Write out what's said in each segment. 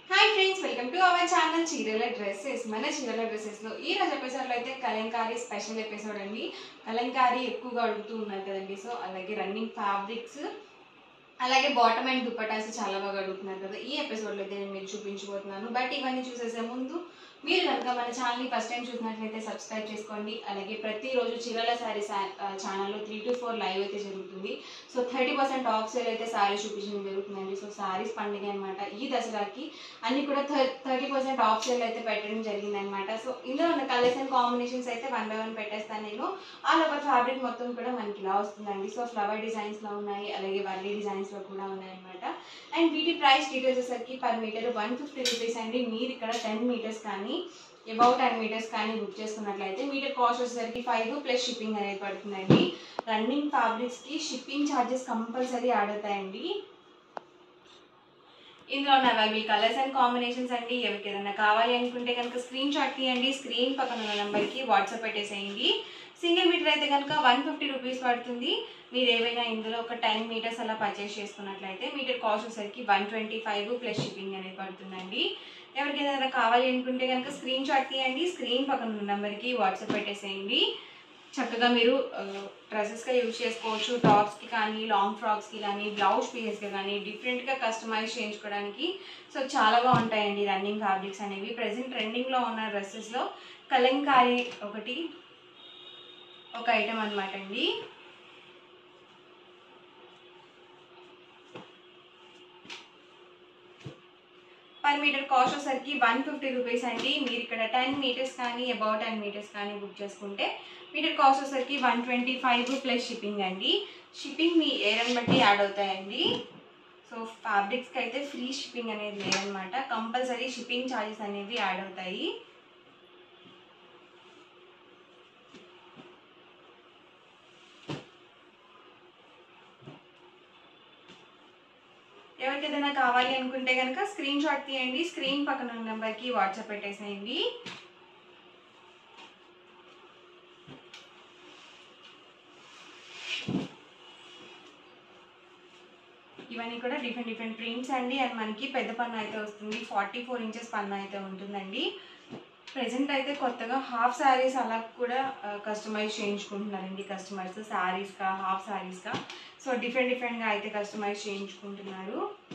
hi friends welcome to our channel చీరల dresses మన చీరల డ్రెస్సెస్ లో ఈ రోజు ఎపిసోడ్ లో అయితే కలంకారీ స్పెషల్ ఎపిసోడ్ అండి కలంకారీ ఎక్కువగా అడుగుతూ ఉన్నారు కదండి సో అలాగే రన్నింగ్ ఫ్యాబ్రిక్స్ అలాగే బాటమ్ అండ్ దుప్పటాస్ చాలా బాగా అడుగుతున్నారు కదా ఈ ఎపిసోడ్ లో అయితే నేను మీకు చూపించబోతున్నాను బట్ ఇవన్నీ చూసేసే ముందు మీరు కనుక మన ఛానల్ని ఫస్ట్ టైం చూసినట్లయితే సబ్స్క్రైబ్ చేసుకోండి అలాగే ప్రతిరోజు చీరల శారీ ఛానల్లో త్రీ టు ఫోర్ లైవ్ అయితే జరుగుతుంది so thirty percent off sale అయితే శారీ చూపించడం జరుగుతుందండి సో శారీస్ పండుగ అనమాట ఈ దసరాకి అన్ని కూడా థర్టీ పర్సెంట్ ఆఫ్ సేల్ అయితే పెట్టడం జరిగింది అనమాట సో ఇందులో ఉన్న కలర్స్ అండ్ కాంబినేషన్స్ అయితే వన్ బై వన్ పెట్టేస్తాను నేను ఆల్ ఓవర్ ఫ్యాబ్రిక్ మొత్తం కూడా మనకి ఇలా వస్తుందండి సో ఫ్లవర్ డిజైన్స్ లో ఉన్నాయి అలాగే వర్లీ డిజైన్స్ లో కూడా ఉన్నాయి అనమాట అండ్ వీటి ప్రైస్ డీటెయిల్స్ వచ్చేసరికి per metre one fifty rupees అండి మీరు ఇక్కడ టెన్ మీటర్స్ కానీ అబౌట్ టెన్ మీటర్స్ కానీ బుక్ చేసుకున్నట్లయితే మీటర్ కాస్ట్ వచ్చేసరికి ఫైవ్ ప్లస్ షిప్పింగ్ అనేది పడుతుందండి రన్నింగ్ ఫ్యాబ్రిక్స్ కి షిప్పింగ్ ఛార్జెస్ కంపల్సరీ యాడ్ అవుతాయండి ఇందులో ఉన్న అవైలబుల్ కలర్స్ అండ్ కాంబినేషన్స్ అండి ఎవరికి ఏదైనా కావాలి అనుకుంటే కనుక స్క్రీన్ షాట్ తీయండి స్క్రీన్ పక్కన ఉన్న నెంబర్కి వాట్సాప్ పెట్టేసేయండి సింగిల్ మీటర్ అయితే కనుక వన్ ఫిఫ్టీ రూపీస్ పడుతుంది మీరు ఏవైనా ఇందులో ఒక టెన్ మీటర్స్ అలా పర్చేస్ చేసుకున్నట్లయితే మీటర్ కాస్ట్ వచ్చేసరికి one twenty five plus shipping అనేది పడుతుందండి ఎవరికి ఏదైనా కావాలి అనుకుంటే కనుక స్క్రీన్ షాట్ తీయండి స్క్రీన్ పక్కన ఉన్న నెంబర్కి వాట్సాప్ పెట్టేసేయండి చక్కగా మీరు డ్రెస్సెస్గా యూజ్ చేసుకోవచ్చు టాప్స్కి కానీ లాంగ్ ఫ్రాక్స్కి కానీ బ్లౌజ్ పీసెస్కి కానీ డిఫరెంట్గా కస్టమైజ్ చేయించుకోవడానికి సో చాలా బాగుంటాయండి రన్నింగ్ ఫ్యాబ్రిక్స్ అనేవి ప్రజెంట్ ట్రెండింగ్లో ఉన్న డ్రెస్సెస్లో కలంకారీ ఒకటి ఒక ఐటమ్ అనమాట అండి పర్ మీటర్ కాస్ట్ వచ్చేసరికి వన్ ఫిఫ్టీ రూపీస్ అండి మీరు ఇక్కడ టెన్ మీటర్స్ కానీ అబౌట్ టెన్ మీటర్స్ కానీ బుక్ చేసుకుంటే మీటర్ కాస్ట్ వచ్చేసరికి one twenty five plus shipping అండి షిప్పింగ్ మీ ఏరియాని బట్టి యాడ్ అవుతాయండి సో ఫ్యాబ్రిక్స్కి అయితే ఫ్రీ షిప్పింగ్ అనేది లేదనమాట కంపల్సరీ షిప్పింగ్ ఛార్జెస్ అనేవి యాడ్ అవుతాయి ఎవరికి ఏదైనా కావాలి అనుకుంటే కనుక స్క్రీన్ షాట్ తీయండి స్క్రీన్ పక్కన ఉన్న నెంబర్కి వాట్సాప్ పెట్టేసేయండి ఇవన్నీ కూడా డిఫరెంట్ డిఫరెంట్ ప్రింట్స్ అండి అండ్ మనకి పెద్ద పన్ను అయితే వస్తుంది ఫార్టీ ఫోర్ ఇంచెస్ పన్ను అయితే ఉంటుందండి ప్రజెంట్ అయితే కొత్తగా హాఫ్ శారీస్ అలా కూడా కస్టమైజ్ చేయించుకుంటున్నారండి కస్టమర్స్ శారీస్గా హాఫ్ శారీస్గా సో డిఫరెంట్ డిఫరెంట్గా అయితే కస్టమైజ్ చేయించుకుంటున్నారు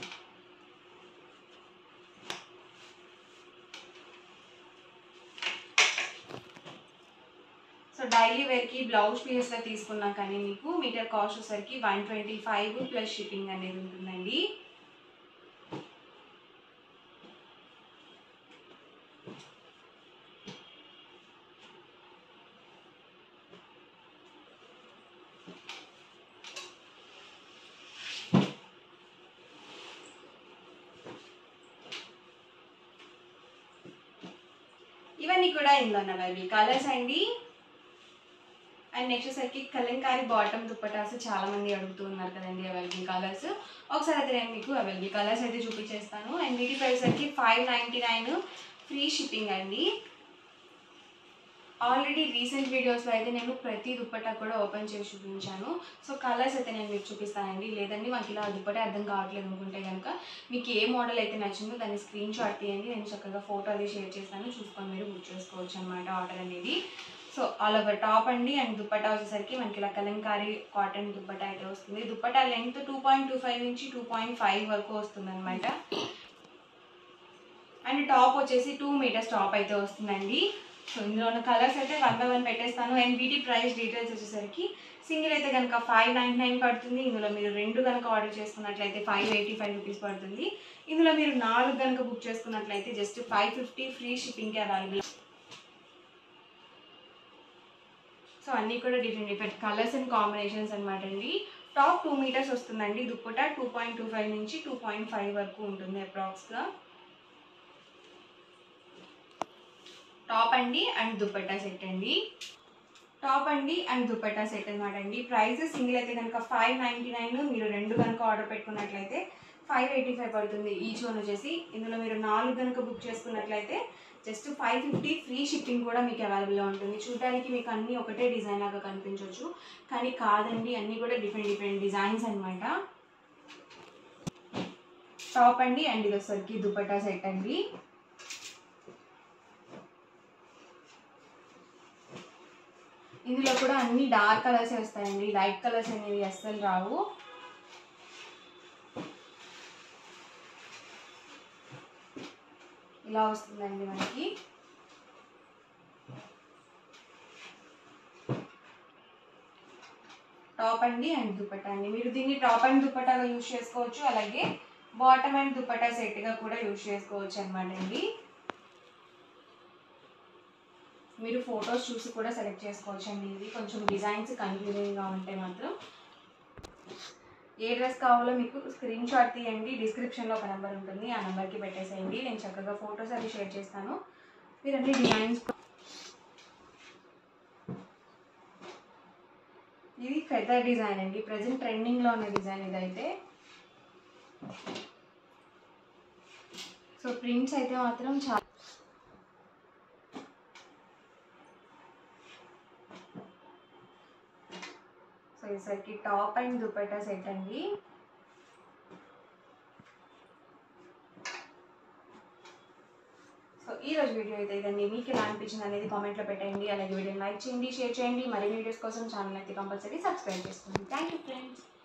సో డైలీ వేర్కి బ్లౌజ్ పీసెస్లో తీసుకున్నా కానీ మీకు మీటర్ కాస్ట్ వచ్చేసరికి one twenty five plus shipping అనేది ఉంటుందండి ఇవన్నీ కూడా ఇందులో ఉన్న అవైలబుల్ కలర్స్ అండి అండ్ నెక్స్ట్ వచ్చేసరికి కలంకారీ బాటమ్ దుప్పటాస్ చాలా మంది అడుగుతూ ఉన్నారు కదండి అవైలబుల్ కలర్స్ ఒకసారి అయితే నేను మీకు అవైలబుల్ కలర్స్ అయితే చూపించేస్తాను అండ్ వీటి ప్రైస్ వచ్చేసరికి five ninety nine free shipping అండి ఆల్రెడీ రీసెంట్ వీడియోస్లో అయితే నేను ప్రతి దుప్పటా కూడా ఓపెన్ చేసి చూపించాను సో కలర్స్ అయితే నేను మీకు చూపిస్తానండి లేదండి మాకు ఇలా దుప్పటే అర్థం కావట్లేదు అనుకుంటే కనుక మీకు ఏ మోడల్ అయితే నచ్చిందో దాన్ని స్క్రీన్ షాట్ తీయండి నేను చక్కగా ఫోటో అది షేర్ చేస్తాను చూసుకొని మీరు బుక్ చేసుకోవచ్చు అనమాట ఆర్డర్ అనేది సో ఆల్ ఓవర్ టాప్ అండి అండ్ దుప్పటా వచ్చేసరికి మనకి ఇలా కలంకారీ కాటన్ దుప్పటా అయితే వస్తుంది dupatta length two point two five నుంచి టూ పాయింట్ ఫైవ్ వరకు వస్తుంది అనమాట అండ్ టాప్ వచ్చేసి టూ మీటర్స్ టాప్ అయితే వస్తుందండి సో ఇందులో ఉన్న కలర్స్ అయితే వన్ బై వన్ పెట్టేస్తాను అండ్ వీటి ప్రైస్ డీటెయిల్స్ వచ్చేసరికి సింగిల్ అయితే కనుక ఫైవ్ నైన్ నైన్ పడుతుంది ఇందులో మీరు రెండు కనుక ఆర్డర్ చేసుకున్నట్లయితే ఫైవ్ ఎయిటీ ఫైవ్ రూపీస్ పడుతుంది ఇందులో మీరు నాలుగు కనుక బుక్ చేసుకున్నట్లయితే జస్ట్ ఫైవ్ ఫిఫ్టీ ఫ్రీ షిప్పింగ్కి అవైలబుల్ సో అన్నీ కూడా different different colours and combinations అనమాట అండి టాప్ టూ మీటర్స్ వస్తుందండి dupatta two point two five నుంచి టూ పాయింట్ ఫైవ్ వరకు ఉంటుంది అప్రాక్స్గా టాప్ అండి అండ్ దుప్పట్టా సెట్ అండి టాప్ అండి అండ్ దుప్పట్టా సెట్ అనమాట అండి ప్రైస్ సింగిల్ అయితే కనుక ఫైవ్ నైంటీ నైన్ మీరు రెండు కనుక ఆర్డర్ పెట్టుకున్నట్లయితే ఫైవ్ ఎయిటీ ఫైవ్ పడుతుంది ఈచ్ వన్ వచ్చేసి ఇందులో మీరు నాలుగు కనుక బుక్ చేసుకున్నట్లయితే just five fifty free shipping కూడా మీకు అవైలబుల్గా ఉంటుంది చూడడానికి మీకు అన్నీ ఒకటే డిజైన్ లాగా కనిపించవచ్చు కానీ కాదండి అన్నీ కూడా డిఫరెంట్ డిఫరెంట్ డిజైన్స్ అనమాట టాప్ అండి అండ్ ఇది వచ్చేసరికి దుపట్టా సెట్ అండి ఇందులో కూడా అన్ని డార్క్ కలర్స్ వస్తాయండి లైట్ కలర్స్ అనేవి అస్సలు రావు ఇలా వస్తుందండి మనకి టాప్ అండి అండ్ దుపట్టా అండి మీరు దీన్ని టాప్ అండ్ దుపట్టాగా యూజ్ చేసుకోవచ్చు అలాగే బాటమ్ అండ్ దుపట్టా సెట్గా కూడా యూజ్ చేసుకోవచ్చు అనమాట అండి మీరు ఫొటోస్ చూసి కూడా సెలెక్ట్ చేసుకోవచ్చు అండి ఇది కొంచెం డిజైన్స్ కన్ఫ్యూజింగ్గా ఉంటే మాత్రం ఏ డ్రెస్ కావాలో మీకు స్క్రీన్ షాట్ తీయండి డిస్క్రిప్షన్లో ఒక నెంబర్ ఉంటుంది ఆ నెంబర్కి పెట్టేసేయండి నేను చక్కగా ఫొటోస్ అవి షేర్ చేస్తాను మీరు అన్ని డిజైన్స్ ఇది ఫెదర్ డిజైన్ అండి ప్రజెంట్ ట్రెండింగ్లో ఉన్న డిజైన్ ఇదైతే సో ప్రింట్స్ అయితే మాత్రం చాలా సో ఈసరికి టాప్ అండ్ దుపట్టా సెట్ అండి సో ఈ రోజు వీడియో అయితే ఇదండి మీకు ఎలా అనిపించింది అనేది కామెంట్లో పెట్టండి అలాగే వీడియోని లైక్ చేయండి షేర్ చేయండి మరిన్ని వీడియోస్ కోసం ఛానల్ అయితే కంపల్సరీ సబ్స్క్రైబ్ చేసుకోండి థ్యాంక్ యూ ఫ్రెండ్స్